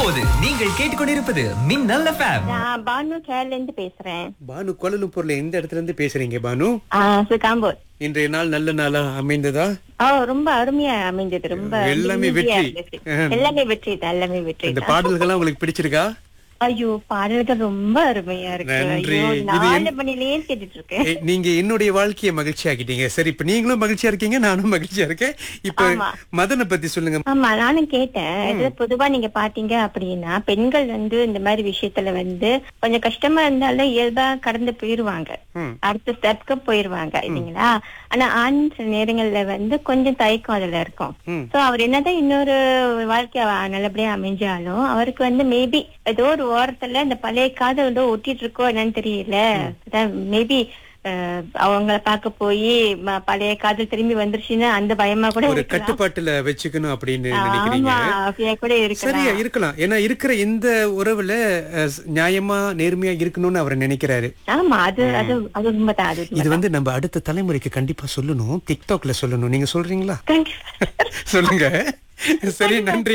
இப்போது நீங்கள் கேட்டுக்கொண்டிருப்பது மின்னல் எஃப்எம் நான் பானு கேரள இருந்து பேசுறேன் பானு கோலலும்பூர்ல எந்த இடத்துல இருந்து பேசுறீங்க பானு சுகாம்பூர் இன்றைய நாள் நல்ல நாளா அமைந்ததா ஓ ரொம்ப அருமையா அமைஞ்சது ரொம்ப எல்லாமே அமைதியா வெற்றி. இருந்துச்சு. ஆ. எல்லாமே வெற்றி தான் எல்லாமே வெற்றி இந்த தான். பாடல்கள்லாம் உங்களுக்கு பிடிச்சிருக்கா ஐயோ பாடல்கள் ரொம்ப அருமையா இருக்கு நன்றி. ஐயோ இது நாலு என்- மணிலேயே கேட்டுட்டு இருக்கேன் ஏய், நீங்க என்னுடைய வாழ்க்கையை மகிழ்ச்சி ஆக்கிட்டீங்க சரி இப்ப நீங்களும் மகிழ்ச்சியா இருக்கீங்க நானும் மகிழ்ச்சியா இருக்கேன் இப்ப ஆமா. மதனை பத்தி சொல்லுங்க ஆமா நானும் கேட்டேன் இது பொதுவா நீங்க பாத்தீங்க அப்படின்னா பெண்கள் வந்து இந்த மாதிரி விஷயத்துல வந்து கொஞ்சம் கஷ்டமா இருந்தாலும் இயல்பா கடந்து போயிருவாங்க ம். அடுத்த ஸ்டெப்க்கு போயிருவாங்க இல்லைங்களா ஆனா ஆண் சில நேரங்கள்ல வந்து கொஞ்சம் தயக்கம் அதுல இருக்கும் ம். சோ அவர் என்னதான் இன்னொரு வாழ்க்கை அவ- நல்லபடியா அமைஞ்சாலும் அவருக்கு வந்து மேபி ஏதோ ஒரு ஓரத்துல இந்த பழைய காதல் வந்து ஒட்டிட்டு இருக்கோ என்னன்னு தெரியல மேபி அவங்கள பார்க்க போய் ம- பழைய காதல் திரும்பி வந்துருச்சுன்னா அந்த பயமா கூட ஒரு இருக்கலாம் கட்டுப்பாட்டுல வச்சுக்கணும் அப்படின்னு நினைக்கிறீங்க ஆமா அப்படியே கூட இருக்கலாம் சரியா இருக்கலாம் ஏன்னா இருக்கிற இந்த உறவுல அஹ், நியாயமா நேர்மையா இருக்கணும்னு அவர் நினைக்கிறாரு ஆமா அது அது அது உண்மைதான் அது இது வந்து நம்ம அடுத்த தலைமுறைக்கு கண்டிப்பா சொல்லணும் டிக்டாக்ல சொல்லணும் நீங்க சொல்றீங்களா தேங்க்யூ சொல்லுங்க சரி நன்றி